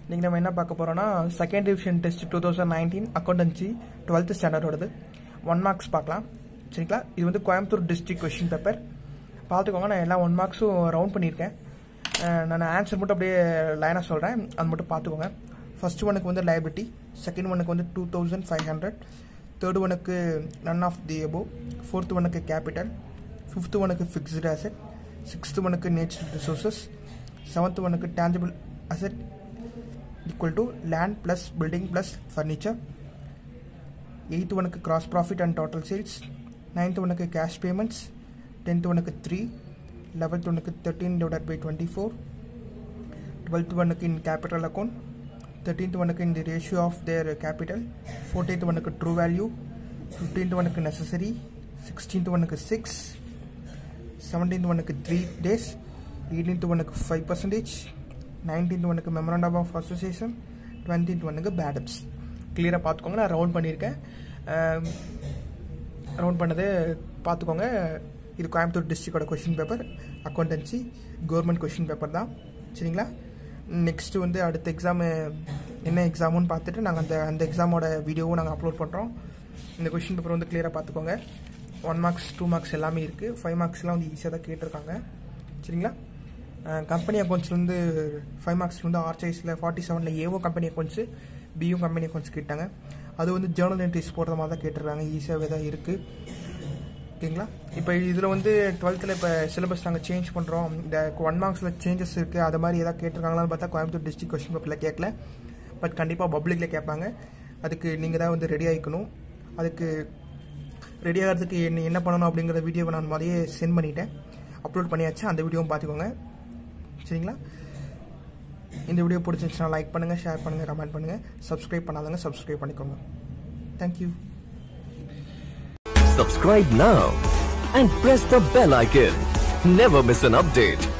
இன்றைக்கி நம்ம என்ன பார்க்க போகிறோன்னா second division test two thousand nineteen accountancy twelfth ஸ்டாண்டர்டோடது ஒன் மார்க்ஸ் பார்க்கலாம் சரிங்களா இது வந்து கோயம்புத்தூர் டிஸ்ட்ரிக்ட் கொஷின் பேப்பர் பார்த்துக்கோங்க நான் எல்லா ஒன் மார்க்ஸும் ரவுண்ட் பண்ணியிருக்கேன் அஹ் நான் ஆன்சர் மட்டும் அப்படியே லைனாக சொல்கிறேன் அது மட்டும் பார்த்துக்கோங்க ஃபர்ஸ்ட் ஒனுக்கு வந்து லைபிலிட்டி செகண்ட் ஒனுக்கு வந்து two thousand five hundred third ஒனுக்கு none of the above fourth ஒனுக்கு கேபிட்டல் ஃபிஃப்த் ஒனுக்கு ஃபிக்ஸ்டு அசெட் சிக்ஸ்த் ஒனுக்கு நேச்சுரல் ரிசோர்ஸஸ் செவன்த் ஒனுக்கு tangible asset equal to land plus building plus furniture eighth ஒனுக்கு gross profit and total sales ninth ஒனுக்கு cash payments tenth ஒனுக்கு three eleventh ஒனுக்கு thirteen divide by twenty four twelfth ஒனுக்கு in capital account thirteenth ஒனுக்கு in the ratio of their capital fourteenth ஒனுக்கு true value fifteenth ஒனுக்கு necessary sixteenth ஒனுக்கு six seventeenth ஒனுக்கு three days eighteenth ஒனுக்கு five percentage nineteenth ஒனுக்கு memorandum of association twentieth ஒனுக்கு paid ups கிளியராக பார்த்துக்கோங்க நான் ரவுண்ட் பண்ணியிருக்கேன் ரவுண்ட் பண்ணது பார்த்துக்கோங்க இது கோயம்புத்தூர் டிஸ்ட்ரிக்டோட question paper accountancy government question paper தான் சரிங்களா நெக்ஸ்ட்டு வந்து அடுத்த எக்ஸாமு என்ன எக்ஸாமுன்னு பார்த்துட்டு நாங்கள் அந்த அந்த எக்ஸாமோட வீடியோவும் நாங்கள் அப்லோட் பண்ணுறோம் இந்த கொஷின் பேப்பர் வந்து கிளியராக பார்த்துக்கோங்க ஒன் மார்க்ஸ் டூ மார்க்ஸ் எல்லாமே இருக்குது ஃபைவ் மார்க்ஸ்லாம் வந்து ஈஸியாக தான் கேட்டிருக்காங்க சரிங்களா கம்பெனி அக்கௌண்ட்ஸ்லேருந்து ஃபைவ் மார்க்ஸ் வந்து ஆர்ச்சைஸில் ஃபார்ட்டி செவனில் ஏவோ company accounts few company accounts கேட்டாங்க அது வந்து ஜேர்னல் என்ட்ரிஸ் போடுற மாதிரி தான் கேட்டிருக்காங்க ஈஸியாகவே தான் இருக்குது ஓகேங்களா இப்போ இதில் வந்து டுவெல்த்தில் இப்போ சிலபஸ் நாங்கள் சேஞ்ச் பண்ணுறோம் இந்த ஒன் மார்க்ஸில் சேஞ்சஸ் இருக்குது அது மாதிரி எதாவது கேட்டிருக்காங்களான்னு பார்த்தா கோயம்புத்தூர் டிஸ்ட்ரிக் கொஸ்டின் பேப்பரில் கேட்கல பட் கண்டிப்பாக பப்ளிக்கில் கேட்பாங்க அதுக்கு நீங்கள் தான் வந்து ரெடி ஆகிக்கணும் அதுக்கு ரெடி ஆகிறதுக்கு என்ன என்ன பண்ணணும் அப்படிங்கிற வீடியோவை நான் மாதிரியே சென்ட் பண்ணிட்டேன் அப்லோட் பண்ணியாச்சு அந்த வீடியோவும் பார்த்துக்கோங்க சரிங்களா இந்த வீடியோ பிடிச்சிருந்துச்சுன்னா லைக் பண்ணுங்கள் ஷேர் பண்ணுங்கள் கமெண்ட் பண்ணுங்கள் சப்ஸ்கிரைப் பண்ணாதவங்க சப்ஸ்கிரைப் பண்ணிக்கோங்க thank you Subscribe now and press the bell icon. Never miss an update.